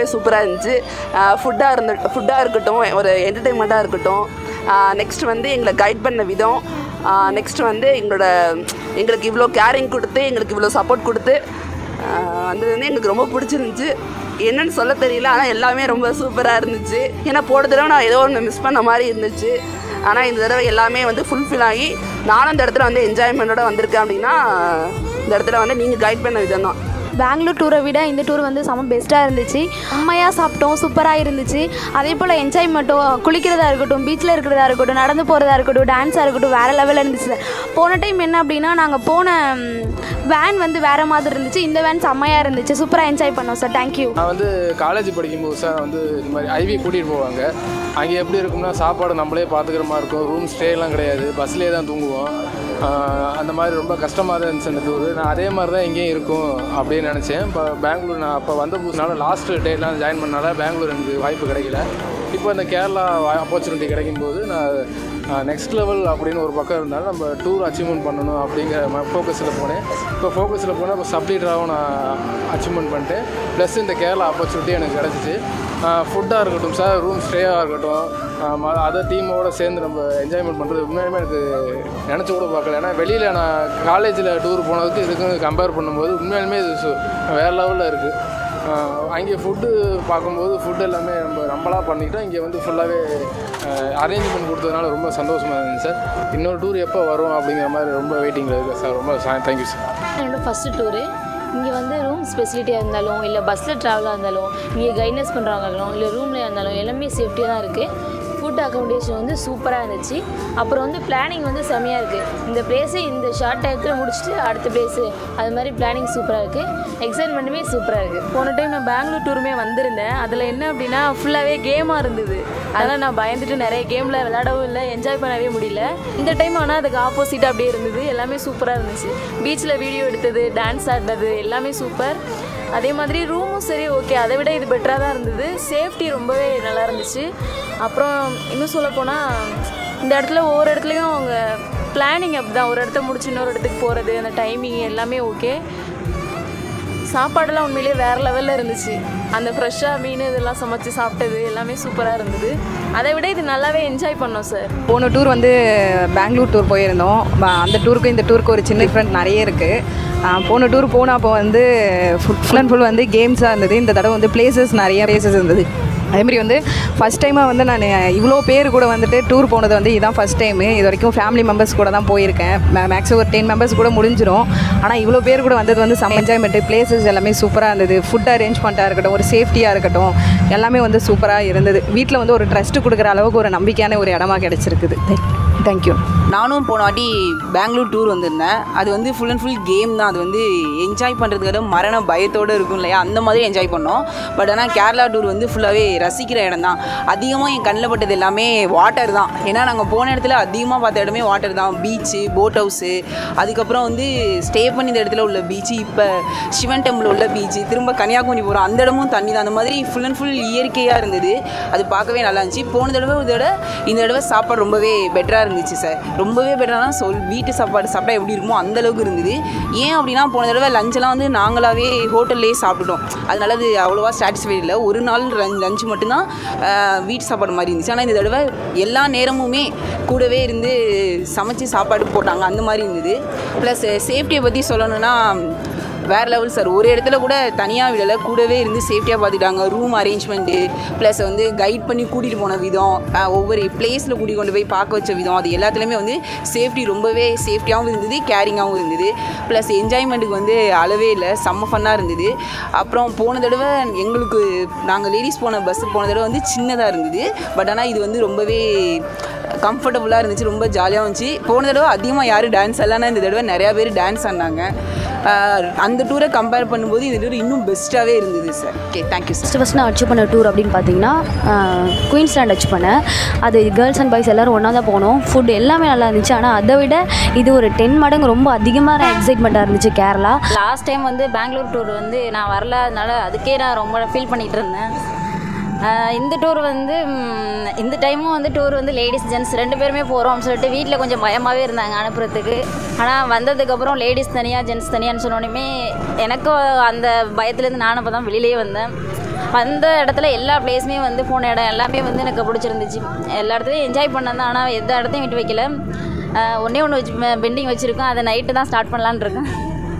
சூப்பராக இருந்துச்சு ஃபுட்டாக இருந்த ஃபுட்டாக இருக்கட்டும் ஒரு என்டர்டெயின்மெண்ட்டாக இருக்கட்டும் நெக்ஸ்ட் வந்து எங்களை கைட் பண்ண விதம் நெக்ஸ்ட் வந்து எங்களோட எங்களுக்கு இவ்வளோ கேரிங் கொடுத்து எங்களுக்கு இவ்வளோ சப்போர்ட் கொடுத்து ஆஹ் வந்தது வந்து எங்களுக்கு ரொம்ப பிடிச்சிருந்துச்சு என்னன்னு சொல்ல தெரியல ஆனால் எல்லாமே ரொம்ப சூப்பராக இருந்துச்சு ஏன்னா போன தடவை நான் ஏதோ ஒன்று மிஸ் பண்ண மாதிரி இருந்துச்சு ஆனால் இந்த தடவை எல்லாமே வந்து ஃபுல்ஃபில் ஆகி நானும் இந்த இடத்துல வந்து என்ஜாய்மெண்ட்டோட வந்திருக்கேன் அப்படின்னா இந்த இடத்துல வந்து நீங்கள் கைட் பண்ண விதம் தான் பெங்களூர் டூரை விட இந்த டூர் வந்து செம பெஸ்ட்டாக இருந்துச்சு செம்மையாக சாப்பிட்டோம் சூப்பராக இருந்துச்சு அதே போல் என்ஜாய்மெண்ட்டும் குளிக்கிறதா இருக்கட்டும் பீச்சில் இருக்கிறதா இருக்கட்டும் நடந்து போகிறதா இருக்கட்டும் டான்ஸாக இருக்கட்டும் வேறு லெவலில் இருந்துச்சு சார் போன டைம் என்ன அப்படின்னா நாங்கள் போன வேன் வந்து வேறு மாதிரி இருந்துச்சு இந்த வேன் செம்மையாக இருந்துச்சு சூப்பராக என்ஜாய் பண்ணோம் சார் தேங்க்யூ நான் வந்து காலேஜ் படிக்கும்போது சார் வந்து இது மாதிரி ஐவி கூட்டிகிட்டு போவாங்க அங்கே எப்படி இருக்கும்னா சாப்பாடு நம்மளே பார்த்துக்கிற மாதிரி இருக்கும் ரூம் ஸ்டேலாம் கிடையாது பஸ்லேயே தான் தூங்குவோம் ஆஹ் அந்த மாதிரி ரொம்ப கஷ்டமாக தான் இருந்துச்சு அந்த டூர் நான் அதே மாதிரி தான் இங்கேயும் இருக்கும் அப்படின்னு நினச்சேன் இப்போ பெங்களூர் நான் அப்போ வந்த புதுசுனால லாஸ்ட் டேட்லாம் ஜாயின் பண்ணனால பெங்களூர் எனக்கு வாய்ப்பு கிடைக்கல இப்போ இந்த கேரளா ஆப்பர்ச்சுனிட்டி கிடைக்கும்போது நான் நெக்ஸ்ட் லெவல் அப்படின்னு ஒரு பக்கம் இருந்தாலும் நம்ம டூர் அச்சீவ்மெண்ட் பண்ணணும் அப்படிங்கிற ஃபோக்கஸில் போனேன் இப்போ ஃபோக்கஸில் போனால் இப்போ சப்ளீடராகவும் நான் அச்சீவ்மெண்ட் பண்ணிட்டேன் ப்ளஸ் இந்த கேரளா ஆப்பர்ச்சுனிட்டி எனக்கு கிடச்சிச்சு ஃபுட்டாக இருக்கட்டும் சார் ரூம் ஸ்டேயாக இருக்கட்டும் அதர் டீமோட சேர்ந்து நம்ம என்ஜாய்மெண்ட் பண்ணுறது உண்மையுமே எனக்கு நினச்சி கூட பார்க்கல ஏன்னா வெளியில் நான் காலேஜில் டூர் போனதுக்கு இதுக்கும் கம்பேர் பண்ணும்போது உண்மையாலுமே இது சு- வேறு லெவலில் இருக்குது அங்கே ஃபுட்டு பார்க்கும்போது ஃபுட் எல்லாமே நம்ம நம்மளாக பண்ணிக்கிட்டோம் இங்கே வந்து ஃபுல்லாகவே அரேஞ்ச்மெண்ட் கொடுத்ததுனால ரொம்ப சந்தோஷமாக இருந்துச்சு சார் இன்னொரு டூர் எப்போ வரும் அப்படிங்கிற மாதிரி ரொம்ப வெயிட்டிங்கில் இருக்குது சார் ரொம்ப தேங்க்யூ சார் என்னோட ஃபஸ்ட்டு டூரு இங்கே வந்து ரூம் ஃபெசிலிட்டியாக இருந்தாலும் இல்லை பஸ்ஸில் ட்ராவலாக இருந்தாலும் இங்கே கைட்னஸ் பண்ணுறவங்களும் இல்லை ரூமில் இருந்தாலும் எல்லாமே சேஃப்டியாக தான் இருக்குது ஃபுட் அக்காமடேஷன் வந்து சூப்பராக இருந்துச்சு அப்புறம் வந்து பிளானிங் வந்து செம்மையாக இருக்குது இந்த பிளேஸு இந்த ஷார்ட் டயத்தில் முடிச்சுட்டு அடுத்த பிளேஸு அது மாதிரி பிளானிங் சூப்பராக இருக்குது எக்ஸைட்மெண்ட்டுமே சூப்பராக இருக்குது போன டைம் நான் பெங்களூர் டூருமே வந்திருந்தேன் அதில் என்ன அப்படின்னா ஃபுல்லாகவே கேமாக இருந்தது அதனால் நான் பயந்துட்டு நிறைய கேமில் விளையாடவும் இல்லை என்ஜாய் பண்ணவே முடியல இந்த டைம் ஆனால் அதுக்கு ஆப்போசிட் அப்படியே இருந்தது எல்லாமே சூப்பராக இருந்துச்சு பீச்சில் வீடியோ எடுத்தது டான்ஸ் ஆடினது எல்லாமே சூப்பர் அதே மாதிரி ரூமும் சரி ஓகே அதை விட இது பெட்டராக தான் இருந்தது சேஃப்டி ரொம்பவே நல்லா இருந்துச்சு அப்புறம் இன்னும் சொல்லப்போனால் இந்த இடத்துல ஒவ்வொரு இடத்துலையும் அவங்க பிளானிங் அப்படி தான் ஒரு இடத்த முடிச்சு இன்னொரு இடத்துக்கு போகிறது அந்த டைமிங் எல்லாமே ஓகே சாப்பாடெல்லாம் உண்மையிலேயே வேறு லெவலில் இருந்துச்சு அந்த ஃப்ரெஷ்ஷாக மீன் இதெல்லாம் சமைச்சு சாப்பிட்டது எல்லாமே சூப்பராக இருந்தது அதை விட இது நல்லாவே என்ஜாய் பண்ணோம் சார் போன டூர் வந்து பெங்களூர் டூர் போயிருந்தோம் ப- அந்த டூருக்கும் இந்த டூருக்கும் ஒரு சின்ன டிஃப்ரெண்ட் நிறைய இருக்குது போன டூர் போன அப்போ வந்து ஃபுல் அண்ட் ஃபுல் வந்து கேம்ஸாக இருந்தது இந்த தடவை வந்து பிளேசஸ் நிறைய பிளேசஸ் இருந்தது அதே மாதிரி வந்து ஃபஸ்ட் டைமாக வந்து நான் இவ்வளோ பேர் கூட வந்துட்டு டூர் போனது வந்து இதுதான் ஃபஸ்ட் டைமு இது வரைக்கும் ஃபேமிலி மெம்பர்ஸ் கூட தான் போயிருக்கேன் மேக்ஸிமம் ஒரு டென் மெம்பர்ஸ் கூட முடிஞ்சிரும் ஆனால் இவ்வளோ பேர் கூட வந்தது வந்து செம்ம என்ஜாய்மெண்ட்டு பிளேசஸ் எல்லாமே சூப்பராக இருந்தது ஃபுட் அரேஞ்ச்மெண்ட்டாக இருக்கட்டும் ஒரு சேஃப்டியாக இருக்கட்டும் எல்லாமே வந்து சூப்பராக இருந்தது வீட்டில் வந்து ஒரு ட்ரஸ்ட்டு கொடுக்குற அளவுக்கு ஒரு நம்பிக்கையான ஒரு இடமா கிடச்சிருக்குது தேங்க்யூ நானும் போன வாட்டி பெங்களூர் டூர் வந்திருந்தேன் அது வந்து ஃபுல் அண்ட் ஃபுல் கேம் தான் அது வந்து என்ஜாய் பண்ணுறதுக்கு மரண பயத்தோடு இருக்கும் இல்லையா அந்த மாதிரி என்ஜாய் பண்ணோம் பட் ஆனால் கேரளா டூர் வந்து ஃபுல்லாகவே ரசிக்கிற இடம் தான் அதிகமாக என் கண்ணில் பட்டது எல்லாமே வாட்டர் தான் ஏன்னா நாங்கள் போன இடத்துல அதிகமாக பார்த்த இடமே வாட்டர் தான் பீச்சு போட் ஹவுஸு அதுக்கப்புறம் வந்து ஸ்டே பண்ணி இந்த இடத்துல உள்ள பீச்சு இப்போ சிவன் டெம்பிள் உள்ள பீச்சு திரும்ப கன்னியாகுமரி போகிறோம் அந்த இடமும் தண்ணி தான் அந்த மாதிரி ஃபுல் அண்ட் ஃபுல் இயற்கையாக இருந்தது அது பார்க்கவே நல்லா இருந்துச்சு போன தடவை இதோட இந்த தடவை சாப்பாடு ரொம்பவே பெட்டராக இருந்துச்சு சார் ரொம்பவே பெட்டரானா சொல் வீட்டு சாப்பாடு சாப்பிட்டா எப்படி இருக்குமோ அந்த அளவுக்கு இருந்தது ஏன் அப்படின்னா போன தடவை லஞ்செல்லாம் வந்து நாங்களாவே ஹோட்டல்லே சாப்பிட்டுட்டோம் அதனால அது அவ்வளோவா சாட்டிஸ்ஃபைட் இல்லை ஒரு நாள் லஞ்ச் மட்டும்தான் ஆஹ், வீட்டு சாப்பாடு மாதிரி இருந்துச்சு ஆனால் இந்த தடவை எல்லா நேரமுமே கூடவே இருந்து சமைச்சு சாப்பாடு போட்டாங்க அந்த மாதிரி இருந்தது ப்ளஸ் சேஃப்டியை பற்றி சொல்லணும்னா வேறு லெவல் சார் ஒரு இடத்துல கூட தனியாக விடலை கூடவே இருந்து சேஃப்டியாக பார்த்துட்டாங்க ரூம் அரேஞ்ச்மெண்ட்டு ப்ளஸ் வந்து கைட் பண்ணி கூட்டிகிட்டு போன விதம் அஹ் ஒவ்வொரு பிளேஸில் கூட்டி கொண்டு போய் பார்க்க வச்ச விதம் அது எல்லாத்துலேயுமே வந்து சேஃப்டி ரொம்பவே சேஃப்டியாகவும் இருந்தது கேரிங்காகவும் இருந்தது ப்ளஸ் என்ஜாய்மெண்ட்டுக்கு வந்து அளவே இல்லை செம்ம ஃபன்னாக இருந்தது அப்புறம் போன தடவை எங்களுக்கு நாங்கள் லேடிஸ் போன பஸ்ஸு போன தடவை வந்து சின்னதாக இருந்தது பட் ஆனால் இது வந்து ரொம்பவே கம்ஃபர்டபுளாக இருந்துச்சு ரொம்ப ஜாலியாக இருந்துச்சு போன தடவை அதிகமாக யாரும் டான்ஸ் ஆடலன்னா இந்த தடவை நிறையா பேர் டான்ஸ் ஆடினாங்க ஆஹ் அந்த டூரை கம்பேர் பண்ணும்போது இந்த டூர் இன்னும் பெஸ்ட்டாகவே இருந்தது sir okay thank you sir first first நான் அச்சீவ் பண்ண டூர் அப்படின்னு பார்த்தீங்கன்னா குயின்ஸ்லாண்ட் அச்சீவ் பண்ணேன் அது கேர்ள்ஸ் அண்ட் பாய்ஸ் எல்லோரும் ஒன்றா தான் போனோம் ஃபுட் எல்லாமே நல்லா இருந்துச்சு ஆனால் அதை விட இது ஒரு டென் மடங்கு ரொம்ப அதிகமான எக்ஸைட்மெண்ட்டாக இருந்துச்சு கேரளா லாஸ்ட் டைம் வந்து பெங்களூர் டூர் வந்து நான் வரல அதனால அதுக்கே நான் ரொம்ப ஃபீல் பண்ணிகிட்டு இருந்தேன் ஆஹ் இந்த டூர் வந்து ம், இந்த டைமும் வந்து டூர் வந்து லேடிஸ் ஜென்ட்ஸ் ரெண்டு பேருமே போகிறோம் சொல்லிட்டு வீட்டில் கொஞ்சம் பயமாகவே இருந்தாங்க அனுப்புறதுக்கு ஆனால் வந்ததுக்கப்புறம் லேடிஸ் தனியாக ஜென்ட்ஸ் தனியான்னு சொன்னோடனே எனக்கும் அந்த பயத்துலேருந்து நானும் அப்போ தான் வெளியிலேயே வந்தேன் வந்த இடத்துல எல்லா பிளேஸுமே வந்து போன இடம் எல்லாமே வந்து எனக்கு பிடிச்சிருந்துச்சு எல்லா இடத்துலையும் என்ஜாய் பண்ணேன் தான் ஆனால் எந்த இடத்தையும் விட்டு வைக்கல ஆஹ் ஒண்ணே ஒன்று வச்சு பெண்டிங் வச்சுருக்கோம் அதை நைட்டு தான் ஸ்டார்ட் பண்ணலான்னு இருக்கேன்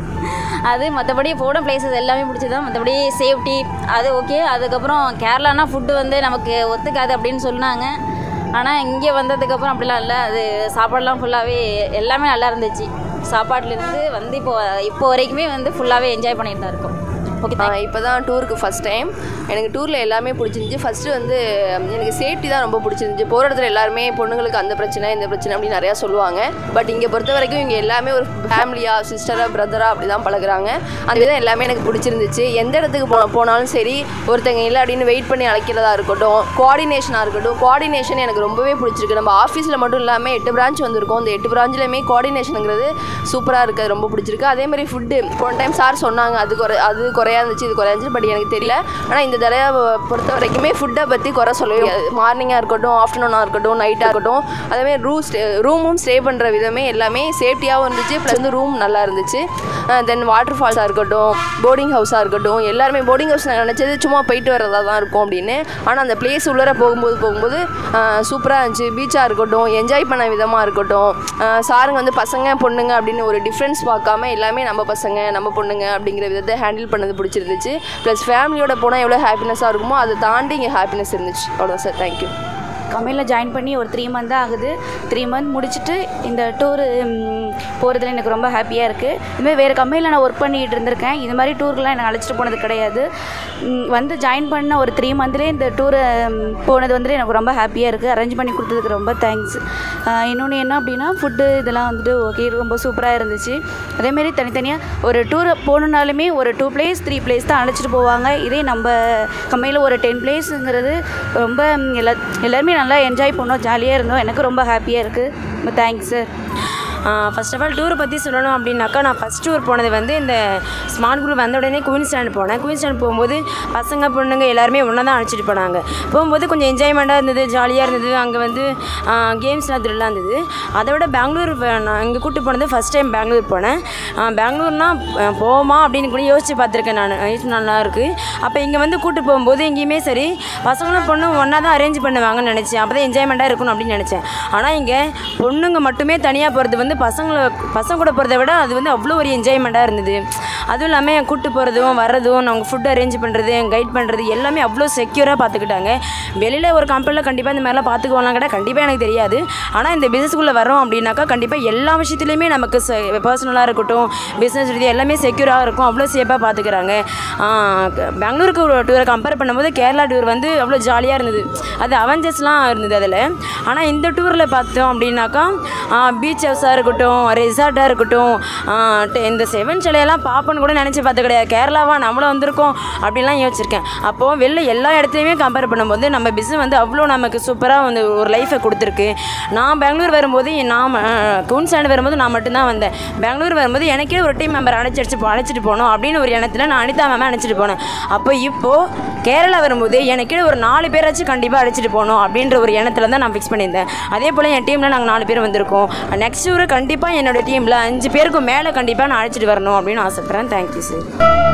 அது மற்றபடி போன பிளேசஸ் எல்லாமே பிடிச்சதான் மற்றபடி சேஃப்டி அது ஓகே அதுக்கப்புறம் கேரளானா ஃபுட்டு வந்து நமக்கு ஒத்துக்காது அப்படின்னு சொன்னாங்க ஆனால் இங்கே வந்ததுக்கப்புறம் அப்படிலாம் இல்லை அது சாப்பாடுலாம் ஃபுல்லாகவே எல்லாமே நல்லா இருந்துச்சு சாப்பாட்டுலேருந்து வந்து இப்போ இப்போ வரைக்குமே வந்து ஃபுல்லாகவே என்ஜாய் பண்ணிட்டு தான் இருக்கோம் ஓகே இப்போ தான் டூருக்கு ஃபஸ்ட் டைம் எனக்கு டூரில் எல்லாமே பிடிச்சிருந்துச்சி ஃபஸ்ட்டு வந்து எனக்கு சேஃப்டி தான் ரொம்ப பிடிச்சிருந்துச்சி போகிற இடத்துல எல்லாருமே பொண்ணுங்களுக்கு அந்த பிரச்சனை இந்த பிரச்சனை அப்படின்னு நிறையா சொல்லுவாங்க பட் இங்கே பொறுத்த வரைக்கும் இங்கே எல்லாமே ஒரு ஃபேமிலியாக சிஸ்டராக பிரதராக அப்படி தான் பழகுறாங்க அந்த விதம் எல்லாமே எனக்கு பிடிச்சிருந்துச்சு எந்த இடத்துக்கு போ போனாலும் சரி ஒருத்தங்க இல்லை அப்படின்னு வெயிட் பண்ணி அழைக்கிறதா இருக்கட்டும் கோஆர்டினேஷனாக இருக்கட்டும் கோஆர்டினேஷன் எனக்கு ரொம்பவே பிடிச்சிருக்கு நம்ம ஆஃபீஸில் மட்டும் இல்லாமல் எட்டு பிரான்ச் வந்திருக்கோம் இந்த எட்டு பிரான்ச்லையுமே கோஆர்டினேஷனுங்கிறது சூப்பராக இருக்குது ரொம்ப பிடிச்சிருக்கு அதே மாதிரி ஃபுட்டு போன டைம் சார் சொன்னாங்க அது குறை அது குறையா இருந்துச்சு இது குறையா இருந்துச்சு பட் எனக்கு தெரியல ஆனால் இந்த தடவை பொறுத்த வரைக்குமே ஃபுட்டை பற்றி குறை சொல்லவே முடியாது மார்னிங்காக இருக்கட்டும் ஆஃப்டர்நூனாக இருக்கட்டும் நைட்டாக இருக்கட்டும் அதேமாதிரி ரூம் ஸ்டே ரூமும் ஸ்டே பண்ணுற விதமே எல்லாமே சேஃப்டியாகவும் இருந்துச்சு ப்ளஸ் வந்து ரூம் நல்லா இருந்துச்சு தென் வாட்டர் ஃபால்ஸாக இருக்கட்டும் போர்டிங் ஹவுஸாக இருக்கட்டும் எல்லாருமே போர்டிங் ஹவுஸ் நான் நினச்சது சும்மா போயிட்டு வரதா தான் இருக்கும் அப்படின்னு ஆனால் அந்த பிளேஸ் உள்ளர போகும்போது போகும்போது சூப்பராக இருந்துச்சு பீச்சாக இருக்கட்டும் என்ஜாய் பண்ண விதமாக இருக்கட்டும் ஆஹ் சாருங்க வந்து பசங்க பொண்ணுங்க அப்படின்னு ஒரு டிஃப்ரென்ஸ் பார்க்காம எல்லாமே நம்ம பசங்க நம்ம பொண்ணுங்க அப்படிங்கிற விதத்தை ஹேண்டில் பண்ணது பிடிச்சிருந்துச்சு ப்ளஸ் ஃபேமிலியோட போனால் எவ்வளோ ஹாப்பினஸாக இருக்குமோ அதை தாண்டி இங்கே ஹாப்பினஸ் இருந்துச்சு அவ்வளோதான் சார் தேங்க்யூ கம்பெனியில் ஜாயின் பண்ணி ஒரு த்ரீ மந்த் தான் ஆகுது த்ரீ மந்த் முடிச்சுட்டு இந்த டூரு போகிறதுல எனக்கு ரொம்ப ஹாப்பியாக இருக்குது இதுமாதிரி வேறு கம்பெனியில் நான் ஒர்க் பண்ணிகிட்டு இருந்திருக்கேன் இது மாதிரி டூருக்குலாம் எனக்கு அழைச்சிட்டு போனது கிடையாது ம், வந்து ஜாயின் பண்ண ஒரு த்ரீ மந்த்லேயே இந்த டூரு போனது வந்துட்டு எனக்கு ரொம்ப ஹாப்பியாக இருக்குது அரேஞ்ச் பண்ணி கொடுத்ததுக்கு ரொம்ப தேங்க்ஸ் இன்னொன்று என்ன அப்படின்னா ஃபுட்டு இதெல்லாம் வந்துட்டு ஓகே ரொம்ப சூப்பராக இருந்துச்சு அதேமாரி தனித்தனியாக ஒரு டூர் போகணுன்னாலுமே ஒரு டூ பிளேஸ் த்ரீ பிளேஸ் தான் அழைச்சிட்டு போவாங்க இதே நம்ம கம்பெனியில் ஒரு டென் பிளேஸுங்கிறது ரொம்ப ம், எல்லா எல்லாருமே நல்லா என்ஜாய் பண்ணோம் ஜாலியாக இருந்தோம் எனக்கு ரொம்ப ஹாப்பியாக இருக்குது ரொம்ப thanks sir first of all டூரை பற்றி சொல்லணும் அப்படின்னாக்கா நான் ஃபஸ்ட் டூர் போனது வந்து இந்த ஸ்மார்ட் குரூப் வந்த உடனே குயின்ஸ்டாண்ட் போனேன் குயின்ஸ்டாண்ட் போகும்போது பசங்க பொண்ணுங்க எல்லாருமே ஒன்றா தான் அழைச்சிட்டு போனாங்க போகும்போது கொஞ்சம் என்ஜாய்மெண்ட்டாக இருந்தது ஜாலியாக இருந்தது அங்கே வந்து கேம்ஸ்லாம் த்ரில்லாக இருந்தது அதை விட பெங்களூர் வ- நான் இங்கே கூட்டு போனது ஃபஸ்ட் டைம் பெங்களூர் போனேன் ஆஹ் பெங்களூர்னா அஹ், போவோமா அப்படின்னு கூட யோசிச்சு பார்த்துருக்கேன் நான் யோசிச்சு நல்லா இருக்குது அப்போ இங்கே வந்து கூட்டு போகும்போது எங்கேயுமே சரி பசங்களும் பொண்ணும் ஒன்றா தான் அரேஞ்ச் பண்ணுவாங்கன்னு நினச்சேன் அப்போ தான் என்ஜாய்மெண்ட்டாக இருக்கணும் அப்படின்னு நினச்சேன் ஆனால் இங்கே பொண்ணுங்க மட்டுமே தனியாக போகிறது வந்து பசங்களை பசங்க கூட போகிறத விட அது வந்து அவ்வளோ ஒரு என்ஜாய்மெண்ட்டாக இருந்தது அதுவும் இல்லாமல் கூட்டு போகிறதும் வர்றதும் நாங்கள் ஃபுட் அரேஞ்ச் பண்ணுறது கைட் பண்ணுறது எல்லாமே அவ்வளோ செக்யூராக பார்த்துக்கிட்டாங்க வெளியில் ஒரு கம்பெனியில் கண்டிப்பாக இந்த மாதிரிலாம் பார்த்துக்குவாங்களாம் கூட கண்டிப்பாக எனக்கு தெரியாது ஆனால் இந்த பிஸ்னஸ்க்குள்ளே வரோம் அப்படின்னாக்கா கண்டிப்பாக எல்லா விஷயத்துலையுமே நமக்கு பர்சனலாக இருக்கட்டும் பிஸ்னஸ் ரீதியாக எல்லாமே செக்யூராக இருக்கும் அவ்வளோ சேஃபாக பார்த்துக்கிறாங்க பெங்களூருக்கு ஒரு டூரை கம்பேர் பண்ணும்போது கேரளா டூர் வந்து அவ்வளோ ஜாலியாக இருந்தது அது அவெஞ்சர்ஸ்லாம் இருந்தது அதில் ஆனால் இந்த டூரில் பார்த்தோம் அப்படின்னாக்கா பீச் ஹவுஸாக இருக்கட்டும் ரெசார்ட்டாக இருக்கட்டும் ஆஹ் ட- இந்த செவன் சிலையெல்லாம் பார்ப்போன்னு கூட நினச்சி பார்த்து கிடையாது கேரளாவா நம்மளும் வந்திருக்கோம் அப்படிலாம் யோசிச்சிருக்கேன் அப்போது வெளில எல்லா இடத்துலையுமே கம்பேர் பண்ணும்போது நம்ம பிஸ்னஸ் வந்து அவ்வளோ நமக்கு சூப்பராக வந்து ஒரு லைஃபை கொடுத்துருக்கு நான் பெங்களூர் வரும்போது நான் குயின்ஸ்லாண்டு வரும்போது நான் மட்டும்தான் வந்தேன் பெங்களூர் வரும்போது எனக்கே ஒரு டீம் மெம்பர் அழைச்சி அடிச்சு போ- அழைச்சிட்டு போகணும் அப்படின்னு ஒரு எண்ணத்தில் நான் அனிதா மேம் அழைச்சிட்டு போனேன் அப்போ இப்போது கேரளா வரும்போது எனக்கே ஒரு நாலு பேராச்சும் கண்டிப்பாக அழைச்சிட்டு போகணும் அப்படின்ற ஒரு எண்ணத்தில் தான் நான் ஃபிக்ஸ் பண்ணியிருந்தேன் அதே போல் என் டீமில் நாங்கள் நாலு பேர் வந்திருக்கோம் நெக்ஸ்ட் ஒரு கண்டிப்பாக என்னோட டீமில் அஞ்சு பேருக்கு மேலே கண்டிப்பாக நான் அழைச்சிட்டு வரணும் அப்படின்னு ஆசைப்பட்றேன் தேங்க்யூ சார்